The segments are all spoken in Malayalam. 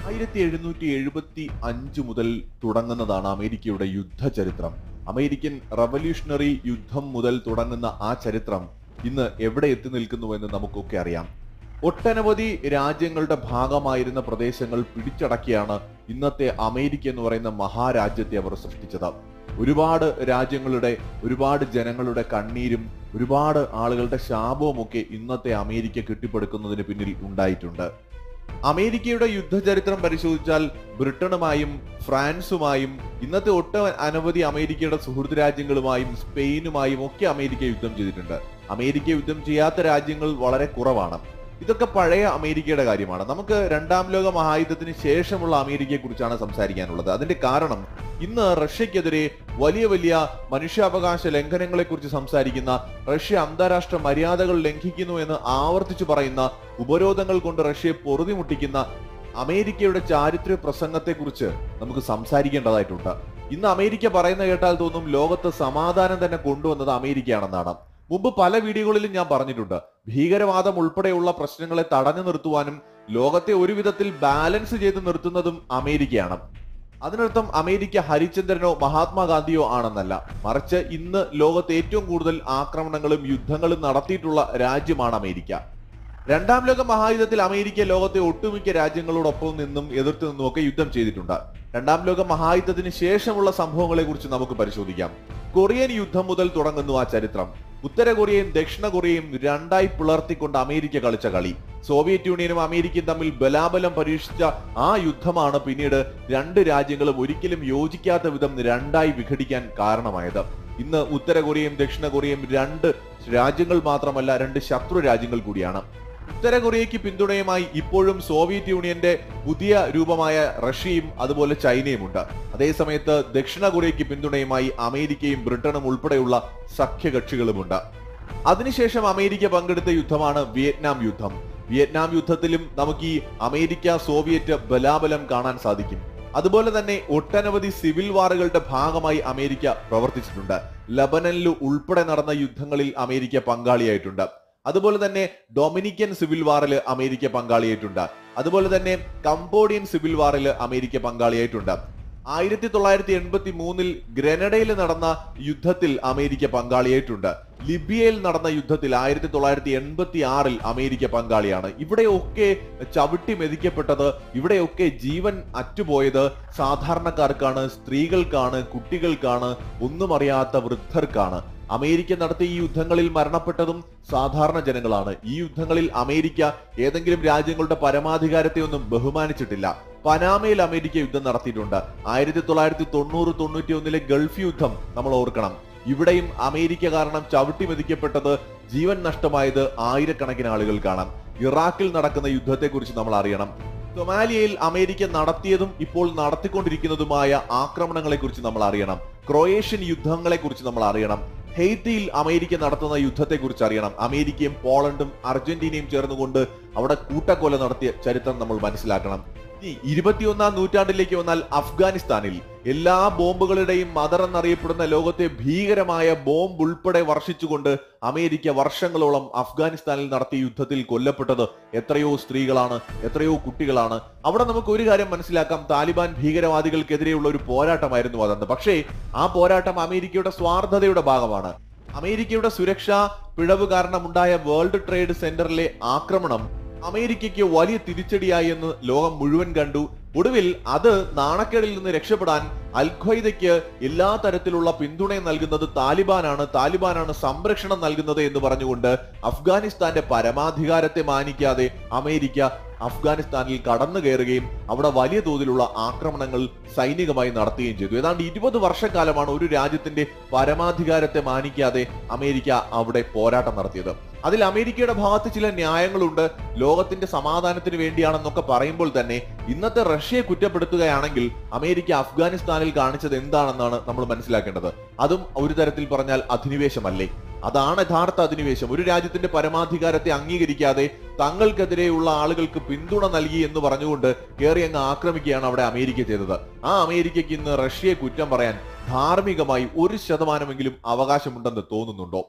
ആയിരത്തി എഴുന്നൂറ്റി എഴുപത്തി അഞ്ച് മുതൽ തുടങ്ങുന്നതാണ് അമേരിക്കയുടെ യുദ്ധചരിത്രം അമേരിക്കൻ റവല്യൂഷണറി യുദ്ധം മുതൽ തുടങ്ങുന്ന ആ ചരിത്രം ഇന്ന് എവിടെ എത്തി നിൽക്കുന്നുവെന്ന് നമുക്കൊക്കെ അറിയാം ഒട്ടനവധി രാജ്യങ്ങളുടെ ഭാഗമായിരുന്ന പ്രദേശങ്ങൾ പിടിച്ചടക്കിയാണ് ഇന്നത്തെ അമേരിക്ക എന്ന് പറയുന്ന മഹാരാജ്യത്തെ അവർ സൃഷ്ടിച്ചത് ഒരുപാട് രാജ്യങ്ങളുടെ ഒരുപാട് ജനങ്ങളുടെ കണ്ണീരും ഒരുപാട് ആളുകളുടെ ശാപവും ഒക്കെ ഇന്നത്തെ അമേരിക്ക കെട്ടിപ്പടുക്കുന്നതിന് പിന്നിൽ ഉണ്ടായിട്ടുണ്ട് അമേരിക്കയുടെ യുദ്ധചരിത്രം പരിശോധിച്ചാൽ ബ്രിട്ടനുമായും ഫ്രാൻസുമായും ഇന്നത്തെ ഒട്ട അനവധി അമേരിക്കയുടെ സുഹൃത്ത് രാജ്യങ്ങളുമായും സ്പെയിനുമായും ഒക്കെ അമേരിക്ക യുദ്ധം ചെയ്തിട്ടുണ്ട് അമേരിക്ക യുദ്ധം ചെയ്യാത്ത രാജ്യങ്ങൾ വളരെ കുറവാണ് ഇതൊക്കെ പഴയ അമേരിക്കയുടെ കാര്യമാണ് നമുക്ക് രണ്ടാം ലോക മഹായുദ്ധത്തിന് ശേഷമുള്ള അമേരിക്കയെ കുറിച്ചാണ് സംസാരിക്കാനുള്ളത് അതിന്റെ കാരണം ഇന്ന് റഷ്യക്കെതിരെ വലിയ വലിയ മനുഷ്യാവകാശ ലംഘനങ്ങളെ കുറിച്ച് സംസാരിക്കുന്ന റഷ്യ അന്താരാഷ്ട്ര മര്യാദകൾ ലംഘിക്കുന്നു എന്ന് ആവർത്തിച്ചു പറയുന്ന ഉപരോധങ്ങൾ കൊണ്ട് റഷ്യയെ പൊറുതിമുട്ടിക്കുന്ന അമേരിക്കയുടെ ചാരിത്ര പ്രസംഗത്തെക്കുറിച്ച് നമുക്ക് സംസാരിക്കേണ്ടതായിട്ടുണ്ട് ഇന്ന് അമേരിക്ക പറയുന്ന കേട്ടാൽ തോന്നും ലോകത്ത് സമാധാനം തന്നെ കൊണ്ടുവന്നത് അമേരിക്കയാണെന്നാണ് മുമ്പ് പല വീഡിയോകളിലും ഞാൻ പറഞ്ഞിട്ടുണ്ട് ഭീകരവാദം ഉൾപ്പെടെയുള്ള പ്രശ്നങ്ങളെ തടഞ്ഞു നിർത്തുവാനും ലോകത്തെ ഒരു വിധത്തിൽ ബാലൻസ് ചെയ്ത് നിർത്തുന്നതും അമേരിക്കയാണ് അതിനർത്ഥം അമേരിക്ക ഹരിചന്ദ്രനോ മഹാത്മാഗാന്ധിയോ ആണെന്നല്ല മറിച്ച് ഇന്ന് ലോകത്ത് ഏറ്റവും കൂടുതൽ ആക്രമണങ്ങളും യുദ്ധങ്ങളും നടത്തിയിട്ടുള്ള രാജ്യമാണ് അമേരിക്ക രണ്ടാം ലോക മഹായുദ്ധത്തിൽ അമേരിക്ക ലോകത്തെ ഒട്ടുമിക്ക രാജ്യങ്ങളോടൊപ്പം നിന്നും എതിർത്ത് നിന്നുമൊക്കെ യുദ്ധം ചെയ്തിട്ടുണ്ട് രണ്ടാം ലോക മഹായുദ്ധത്തിന് ശേഷമുള്ള സംഭവങ്ങളെ കുറിച്ച് നമുക്ക് പരിശോധിക്കാം കൊറിയൻ യുദ്ധം മുതൽ തുടങ്ങുന്നു ആ ചരിത്രം ഉത്തര കൊറിയയും ദക്ഷിണ കൊറിയയും രണ്ടായി പിളർത്തിക്കൊണ്ട് അമേരിക്ക കളിച്ച കളി സോവിയറ്റ് യൂണിയനും അമേരിക്കയും തമ്മിൽ ബലാബലം പരീക്ഷിച്ച ആ യുദ്ധമാണ് പിന്നീട് രണ്ട് രാജ്യങ്ങളും ഒരിക്കലും യോജിക്കാത്ത വിധം രണ്ടായി വിഘടിക്കാൻ കാരണമായത് ഇന്ന് ഉത്തര കൊറിയയും ദക്ഷിണ കൊറിയയും രണ്ട് രാജ്യങ്ങൾ മാത്രമല്ല രണ്ട് ശത്രു രാജ്യങ്ങൾ കൂടിയാണ് ഉത്തര കൊറിയയ്ക്ക് പിന്തുണയുമായി ഇപ്പോഴും സോവിയറ്റ് യൂണിയന്റെ പുതിയ രൂപമായ റഷ്യയും അതുപോലെ ചൈനയുമുണ്ട് അതേസമയത്ത് ദക്ഷിണ കൊറിയയ്ക്ക് പിന്തുണയുമായി അമേരിക്കയും ബ്രിട്ടനും ഉൾപ്പെടെയുള്ള സഖ്യകക്ഷികളുമുണ്ട് അതിനുശേഷം അമേരിക്ക പങ്കെടുത്ത യുദ്ധമാണ് വിയറ്റ്നാം യുദ്ധം വിയറ്റ്നാം യുദ്ധത്തിലും നമുക്ക് ഈ അമേരിക്ക സോവിയറ്റ് ബലാബലം കാണാൻ സാധിക്കും അതുപോലെ തന്നെ ഒട്ടനവധി സിവിൽ വാറുകളുടെ ഭാഗമായി അമേരിക്ക പ്രവർത്തിച്ചിട്ടുണ്ട് ലബനനിൽ ഉൾപ്പെടെ നടന്ന യുദ്ധങ്ങളിൽ അമേരിക്ക പങ്കാളിയായിട്ടുണ്ട് അതുപോലെ തന്നെ ഡൊമിനിക്കൻ സിവിൽ വാറിൽ അമേരിക്ക പങ്കാളിയായിട്ടുണ്ട് അതുപോലെ തന്നെ കംബോഡിയൻ സിവിൽ വാറിൽ അമേരിക്ക പങ്കാളിയായിട്ടുണ്ട് ആയിരത്തി തൊള്ളായിരത്തി എൺപത്തി മൂന്നിൽ ഗ്രനഡയിൽ നടന്ന യുദ്ധത്തിൽ അമേരിക്ക പങ്കാളിയായിട്ടുണ്ട് ലിബിയയിൽ നടന്ന യുദ്ധത്തിൽ ആയിരത്തി തൊള്ളായിരത്തി എൺപത്തി ആറിൽ അമേരിക്ക പങ്കാളിയാണ് ഇവിടെയൊക്കെ ചവിട്ടി മെതിക്കപ്പെട്ടത് ഇവിടെയൊക്കെ ജീവൻ അറ്റുപോയത് സാധാരണക്കാർക്കാണ് സ്ത്രീകൾക്കാണ് കുട്ടികൾക്കാണ് ഒന്നും അറിയാത്ത വൃദ്ധർക്കാണ് അമേരിക്ക നടത്തിയ ഈ യുദ്ധങ്ങളിൽ മരണപ്പെട്ടതും സാധാരണ ജനങ്ങളാണ് ഈ യുദ്ധങ്ങളിൽ അമേരിക്ക ഏതെങ്കിലും രാജ്യങ്ങളുടെ പരമാധികാരത്തെ ഒന്നും ബഹുമാനിച്ചിട്ടില്ല പനാമയിൽ അമേരിക്ക യുദ്ധം നടത്തിയിട്ടുണ്ട് ആയിരത്തി തൊള്ളായിരത്തി തൊണ്ണൂറ് തൊണ്ണൂറ്റി ഒന്നിലെ ഗൾഫ് യുദ്ധം നമ്മൾ ഓർക്കണം ഇവിടെയും അമേരിക്ക കാരണം ചവിട്ടി മെതിക്കപ്പെട്ടത് ജീവൻ നഷ്ടമായത് ആയിരക്കണക്കിന് ആളുകൾക്കാണ് ഇറാഖിൽ നടക്കുന്ന യുദ്ധത്തെക്കുറിച്ച് നമ്മൾ അറിയണം സൊമാലിയയിൽ അമേരിക്ക നടത്തിയതും ഇപ്പോൾ നടത്തിക്കൊണ്ടിരിക്കുന്നതുമായ ആക്രമണങ്ങളെ കുറിച്ച് നമ്മൾ അറിയണം ക്രൊയേഷ്യൻ യുദ്ധങ്ങളെ കുറിച്ച് നമ്മൾ അറിയണം ഹെയ്ത്തിയിൽ അമേരിക്ക നടത്തുന്ന യുദ്ധത്തെ കുറിച്ച് അറിയണം അമേരിക്കയും പോളണ്ടും അർജന്റീനയും ചേർന്നുകൊണ്ട് അവിടെ കൂട്ടക്കൊല നടത്തിയ ചരിത്രം നമ്മൾ മനസ്സിലാക്കണം ഇനി ഇരുപത്തിയൊന്നാം നൂറ്റാണ്ടിലേക്ക് വന്നാൽ അഫ്ഗാനിസ്ഥാനിൽ എല്ലാ ബോംബുകളുടെയും മദർ എന്നറിയപ്പെടുന്ന ലോകത്തെ ഭീകരമായ ബോംബ് ഉൾപ്പെടെ വർഷിച്ചുകൊണ്ട് അമേരിക്ക വർഷങ്ങളോളം അഫ്ഗാനിസ്ഥാനിൽ നടത്തിയ യുദ്ധത്തിൽ കൊല്ലപ്പെട്ടത് എത്രയോ സ്ത്രീകളാണ് എത്രയോ കുട്ടികളാണ് അവിടെ നമുക്ക് ഒരു കാര്യം മനസ്സിലാക്കാം താലിബാൻ ഭീകരവാദികൾക്കെതിരെയുള്ള ഒരു പോരാട്ടമായിരുന്നു അതെന്ന് പക്ഷേ ആ പോരാട്ടം അമേരിക്കയുടെ സ്വാർത്ഥതയുടെ ഭാഗമാണ് അമേരിക്കയുടെ സുരക്ഷാ പിഴവ് കാരണമുണ്ടായ വേൾഡ് ട്രേഡ് സെന്ററിലെ ആക്രമണം അമേരിക്കയ്ക്ക് വലിയ തിരിച്ചടിയായി എന്ന് ലോകം മുഴുവൻ കണ്ടു ഒടുവിൽ അത് നാണക്കേടിൽ നിന്ന് രക്ഷപ്പെടാൻ അൽഖ്വയ്ദയ്ക്ക് എല്ലാ തരത്തിലുള്ള പിന്തുണയും നൽകുന്നത് താലിബാനാണ് താലിബാനാണ് സംരക്ഷണം നൽകുന്നത് എന്ന് പറഞ്ഞുകൊണ്ട് അഫ്ഗാനിസ്ഥാന്റെ പരമാധികാരത്തെ മാനിക്കാതെ അമേരിക്ക അഫ്ഗാനിസ്ഥാനിൽ കടന്നു കയറുകയും അവിടെ വലിയ തോതിലുള്ള ആക്രമണങ്ങൾ സൈനികമായി നടത്തുകയും ചെയ്തു ഏതാണ്ട് ഇരുപത് വർഷക്കാലമാണ് ഒരു രാജ്യത്തിന്റെ പരമാധികാരത്തെ മാനിക്കാതെ അമേരിക്ക അവിടെ പോരാട്ടം നടത്തിയത് അതിൽ അമേരിക്കയുടെ ഭാഗത്ത് ചില ന്യായങ്ങളുണ്ട് ലോകത്തിന്റെ സമാധാനത്തിന് വേണ്ടിയാണെന്നൊക്കെ പറയുമ്പോൾ തന്നെ ഇന്നത്തെ റഷ്യയെ കുറ്റപ്പെടുത്തുകയാണെങ്കിൽ അമേരിക്ക അഫ്ഗാനിസ്ഥാനിൽ കാണിച്ചത് എന്താണെന്നാണ് നമ്മൾ മനസ്സിലാക്കേണ്ടത് അതും ഒരു തരത്തിൽ പറഞ്ഞാൽ അധിനിവേശമല്ലേ അതാണ് യഥാർത്ഥ അധിനിവേശം ഒരു രാജ്യത്തിന്റെ പരമാധികാരത്തെ അംഗീകരിക്കാതെ തങ്ങൾക്കെതിരെയുള്ള ആളുകൾക്ക് പിന്തുണ നൽകി എന്ന് പറഞ്ഞുകൊണ്ട് കയറി അങ്ങ് ആക്രമിക്കുകയാണ് അവിടെ അമേരിക്ക ചെയ്തത് ആ അമേരിക്കയ്ക്ക് ഇന്ന് റഷ്യയെ കുറ്റം പറയാൻ ധാർമ്മികമായി ഒരു ശതമാനമെങ്കിലും അവകാശമുണ്ടെന്ന് തോന്നുന്നുണ്ടോ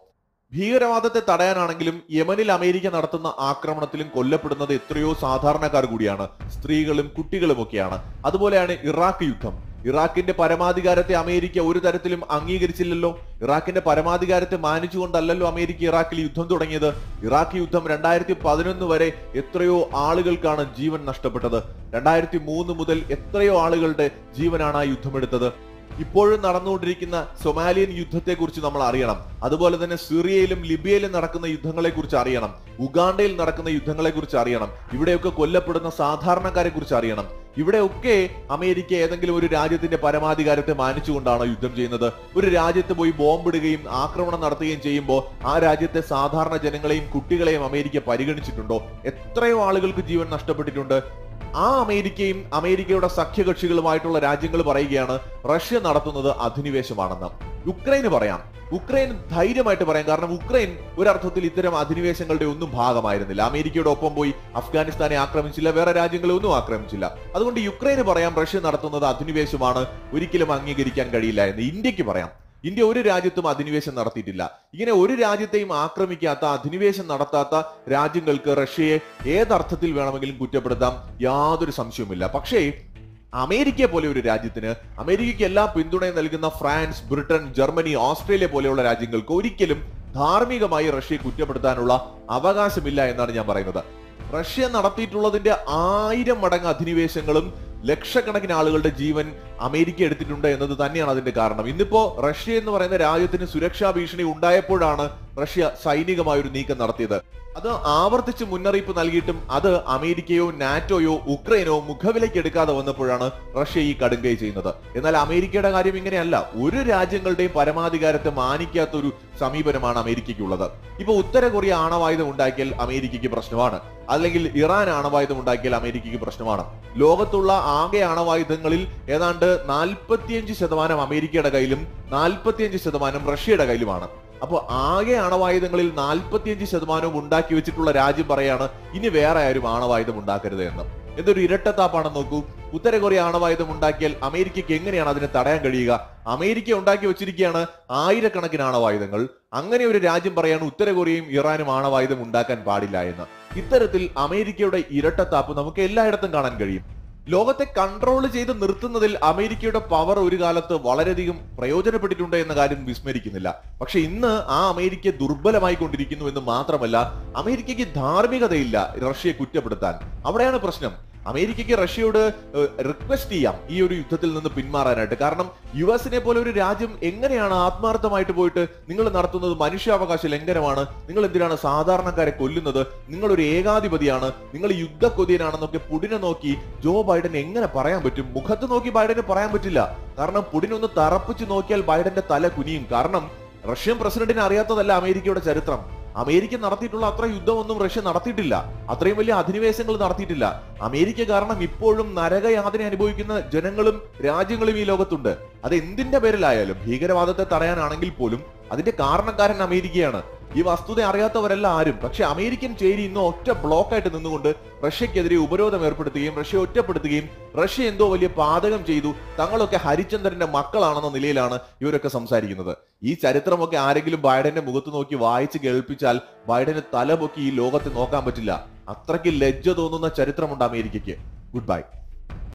ഭീകരവാദത്തെ തടയാനാണെങ്കിലും യമനിൽ അമേരിക്ക നടത്തുന്ന ആക്രമണത്തിലും കൊല്ലപ്പെടുന്നത് എത്രയോ സാധാരണക്കാർ കൂടിയാണ് സ്ത്രീകളും കുട്ടികളുമൊക്കെയാണ് അതുപോലെയാണ് ഇറാഖ് യുദ്ധം ഇറാഖിന്റെ പരമാധികാരത്തെ അമേരിക്ക ഒരു തരത്തിലും അംഗീകരിച്ചില്ലല്ലോ ഇറാഖിന്റെ പരമാധികാരത്തെ മാനിച്ചുകൊണ്ടല്ലല്ലോ അമേരിക്ക ഇറാഖിൽ യുദ്ധം തുടങ്ങിയത് ഇറാഖ് യുദ്ധം രണ്ടായിരത്തി പതിനൊന്ന് വരെ എത്രയോ ആളുകൾക്കാണ് ജീവൻ നഷ്ടപ്പെട്ടത് രണ്ടായിരത്തി മൂന്ന് മുതൽ എത്രയോ ആളുകളുടെ ജീവനാണ് ആ യുദ്ധമെടുത്തത് ഇപ്പോഴും നടന്നുകൊണ്ടിരിക്കുന്ന സൊമാലിയൻ യുദ്ധത്തെക്കുറിച്ച് നമ്മൾ അറിയണം അതുപോലെ തന്നെ സിറിയയിലും ലിബിയയിലും നടക്കുന്ന യുദ്ധങ്ങളെ കുറിച്ച് അറിയണം ഉഗാണ്ടയിൽ നടക്കുന്ന യുദ്ധങ്ങളെ കുറിച്ച് അറിയണം ഇവിടെയൊക്കെ കൊല്ലപ്പെടുന്ന സാധാരണക്കാരെ കുറിച്ച് അറിയണം ഇവിടെയൊക്കെ അമേരിക്ക ഏതെങ്കിലും ഒരു രാജ്യത്തിന്റെ പരമാധികാരത്തെ മാനിച്ചുകൊണ്ടാണ് യുദ്ധം ചെയ്യുന്നത് ഒരു രാജ്യത്ത് പോയി ബോംബിടുകയും ആക്രമണം നടത്തുകയും ചെയ്യുമ്പോൾ ആ രാജ്യത്തെ സാധാരണ ജനങ്ങളെയും കുട്ടികളെയും അമേരിക്ക പരിഗണിച്ചിട്ടുണ്ടോ എത്രയോ ആളുകൾക്ക് ജീവൻ നഷ്ടപ്പെട്ടിട്ടുണ്ട് ആ അമേരിക്കയും അമേരിക്കയുടെ സഖ്യകക്ഷികളുമായിട്ടുള്ള രാജ്യങ്ങൾ പറയുകയാണ് റഷ്യ നടത്തുന്നത് അധിനിവേശമാണെന്ന് യുക്രൈന് പറയാം ഉക്രൈൻ ധൈര്യമായിട്ട് പറയാം കാരണം ഉക്രൈൻ ഒരർത്ഥത്തിൽ ഇത്തരം അധിനിവേശങ്ങളുടെ ഒന്നും ഭാഗമായിരുന്നില്ല അമേരിക്കയുടെ ഒപ്പം പോയി അഫ്ഗാനിസ്ഥാനെ ആക്രമിച്ചില്ല വേറെ രാജ്യങ്ങളെ ഒന്നും ആക്രമിച്ചില്ല അതുകൊണ്ട് യുക്രൈന് പറയാം റഷ്യ നടത്തുന്നത് അധിനിവേശമാണ് ഒരിക്കലും അംഗീകരിക്കാൻ കഴിയില്ല എന്ന് ഇന്ത്യക്ക് പറയാം ഇന്ത്യ ഒരു രാജ്യത്തും അധിനിവേശം നടത്തിയിട്ടില്ല ഇങ്ങനെ ഒരു രാജ്യത്തെയും ആക്രമിക്കാത്ത അധിനിവേശം നടത്താത്ത രാജ്യങ്ങൾക്ക് റഷ്യയെ ഏതർത്ഥത്തിൽ വേണമെങ്കിലും കുറ്റപ്പെടുത്താം യാതൊരു സംശയവുമില്ല പക്ഷേ അമേരിക്ക പോലെ ഒരു രാജ്യത്തിന് അമേരിക്കയ്ക്ക് എല്ലാ പിന്തുണയും നൽകുന്ന ഫ്രാൻസ് ബ്രിട്ടൻ ജർമ്മനി ഓസ്ട്രേലിയ പോലെയുള്ള രാജ്യങ്ങൾക്ക് ഒരിക്കലും ധാർമ്മികമായി റഷ്യയെ കുറ്റപ്പെടുത്താനുള്ള അവകാശമില്ല എന്നാണ് ഞാൻ പറയുന്നത് റഷ്യ നടത്തിയിട്ടുള്ളതിന്റെ ആയിരം മടങ്ങ് അധിനിവേശങ്ങളും ലക്ഷക്കണക്കിന് ആളുകളുടെ ജീവൻ അമേരിക്ക എടുത്തിട്ടുണ്ട് എന്നത് തന്നെയാണ് അതിന്റെ കാരണം ഇന്നിപ്പോ റഷ്യ എന്ന് പറയുന്ന രാജ്യത്തിന് സുരക്ഷാ ഭീഷണി ഉണ്ടായപ്പോഴാണ് റഷ്യ സൈനികമായ ഒരു നീക്കം നടത്തിയത് അത് ആവർത്തിച്ച് മുന്നറിയിപ്പ് നൽകിയിട്ടും അത് അമേരിക്കയോ നാറ്റോയോ ഉക്രൈനോ മുഖവിലേക്ക് എടുക്കാതെ വന്നപ്പോഴാണ് റഷ്യ ഈ കടുങ്കൈ ചെയ്യുന്നത് എന്നാൽ അമേരിക്കയുടെ കാര്യം ഇങ്ങനെയല്ല ഒരു രാജ്യങ്ങളുടെയും പരമാധികാരത്തെ മാനിക്കാത്ത ഒരു സമീപനമാണ് അമേരിക്കയ്ക്കുള്ളത് ഇപ്പൊ ഉത്തര കൊറിയ ആണവായുധം ഉണ്ടാക്കിയാൽ അമേരിക്കയ്ക്ക് പ്രശ്നമാണ് അല്ലെങ്കിൽ ഇറാൻ ആണവായുധം ഉണ്ടാക്കിയാൽ അമേരിക്കയ്ക്ക് പ്രശ്നമാണ് ലോകത്തുള്ള ആകെ ആണവായുധങ്ങളിൽ ഏതാണ്ട് നാൽപ്പത്തിയഞ്ച് ശതമാനം അമേരിക്കയുടെ കയ്യിലും നാൽപ്പത്തിയഞ്ച് ശതമാനം റഷ്യയുടെ കയ്യിലുമാണ് അപ്പോൾ ആകെ ആണവായുധങ്ങളിൽ നാൽപ്പത്തിയഞ്ച് ശതമാനവും ഉണ്ടാക്കി വെച്ചിട്ടുള്ള രാജ്യം പറയാണ് ഇനി വേറെ ആരും ആണവായുധം ഉണ്ടാക്കരുത് എന്ന് എന്തൊരു ഇരട്ടത്താപ്പാണെന്ന് നോക്കൂ ഉത്തര കൊറിയ ആണവായുധം ഉണ്ടാക്കിയാൽ അമേരിക്കയ്ക്ക് എങ്ങനെയാണ് അതിനെ തടയാൻ കഴിയുക അമേരിക്ക ഉണ്ടാക്കി വെച്ചിരിക്കുകയാണ് ആയിരക്കണക്കിന് ആണവായുധങ്ങൾ അങ്ങനെ ഒരു രാജ്യം പറയാണ് ഉത്തര കൊറിയയും ഇറാനും ആണവായുധം ഉണ്ടാക്കാൻ പാടില്ല എന്ന് ഇത്തരത്തിൽ അമേരിക്കയുടെ ഇരട്ടത്താപ്പ് നമുക്ക് എല്ലായിടത്തും കാണാൻ കഴിയും ലോകത്തെ കൺട്രോൾ ചെയ്ത് നിർത്തുന്നതിൽ അമേരിക്കയുടെ പവർ ഒരു കാലത്ത് വളരെയധികം പ്രയോജനപ്പെട്ടിട്ടുണ്ട് എന്ന കാര്യം വിസ്മരിക്കുന്നില്ല പക്ഷെ ഇന്ന് ആ അമേരിക്ക ദുർബലമായി കൊണ്ടിരിക്കുന്നു എന്ന് മാത്രമല്ല അമേരിക്കയ്ക്ക് ധാർമ്മികതയില്ല റഷ്യയെ കുറ്റപ്പെടുത്താൻ അവിടെയാണ് പ്രശ്നം അമേരിക്കയ്ക്ക് റഷ്യയോട് റിക്വസ്റ്റ് ചെയ്യാം ഈ ഒരു യുദ്ധത്തിൽ നിന്ന് പിന്മാറാനായിട്ട് കാരണം യു എസിനെ പോലെ ഒരു രാജ്യം എങ്ങനെയാണ് ആത്മാർത്ഥമായിട്ട് പോയിട്ട് നിങ്ങൾ നടത്തുന്നത് മനുഷ്യാവകാശ ലംഘനമാണ് നിങ്ങൾ എന്തിനാണ് സാധാരണക്കാരെ കൊല്ലുന്നത് നിങ്ങൾ ഒരു ഏകാധിപതിയാണ് നിങ്ങൾ യുദ്ധക്കൊതിയനാണെന്നൊക്കെ പുടിനെ നോക്കി ജോ ബൈഡൻ എങ്ങനെ പറയാൻ പറ്റും മുഖത്ത് നോക്കി ബൈഡന് പറയാൻ പറ്റില്ല കാരണം പുടിനെ ഒന്ന് തറപ്പിച്ച് നോക്കിയാൽ ബൈഡന്റെ തല കുനിയും കാരണം റഷ്യൻ പ്രസിഡന്റിനെ അറിയാത്തതല്ല അമേരിക്കയുടെ ചരിത്രം അമേരിക്ക നടത്തിയിട്ടുള്ള അത്ര യുദ്ധമൊന്നും റഷ്യ നടത്തിയിട്ടില്ല അത്രയും വലിയ അധിനിവേശങ്ങൾ നടത്തിയിട്ടില്ല അമേരിക്ക കാരണം ഇപ്പോഴും നരകയാതന അനുഭവിക്കുന്ന ജനങ്ങളും രാജ്യങ്ങളും ഈ ലോകത്തുണ്ട് അത് എന്തിന്റെ പേരിലായാലും ഭീകരവാദത്തെ തടയാനാണെങ്കിൽ പോലും അതിന്റെ കാരണക്കാരൻ അമേരിക്കയാണ് ഈ വസ്തുത അറിയാത്തവരല്ല ആരും പക്ഷെ അമേരിക്കൻ ചേരി ഇന്ന് ഒറ്റ ബ്ലോക്കായിട്ട് നിന്നുകൊണ്ട് റഷ്യക്കെതിരെ ഉപരോധം ഏർപ്പെടുത്തുകയും റഷ്യ ഒറ്റപ്പെടുത്തുകയും റഷ്യ എന്തോ വലിയ പാതകം ചെയ്തു തങ്ങളൊക്കെ ഹരിചന്ദ്രന്റെ മക്കളാണെന്ന നിലയിലാണ് ഇവരൊക്കെ സംസാരിക്കുന്നത് ഈ ചരിത്രമൊക്കെ ആരെങ്കിലും ബൈഡന്റെ മുഖത്ത് നോക്കി വായിച്ച് കേൾപ്പിച്ചാൽ ബൈഡന് തലപൊക്കി ഈ ലോകത്തെ നോക്കാൻ പറ്റില്ല അത്രയ്ക്ക് ലജ്ജ തോന്നുന്ന ചരിത്രമുണ്ട് അമേരിക്കയ്ക്ക് ഗുഡ് ബൈ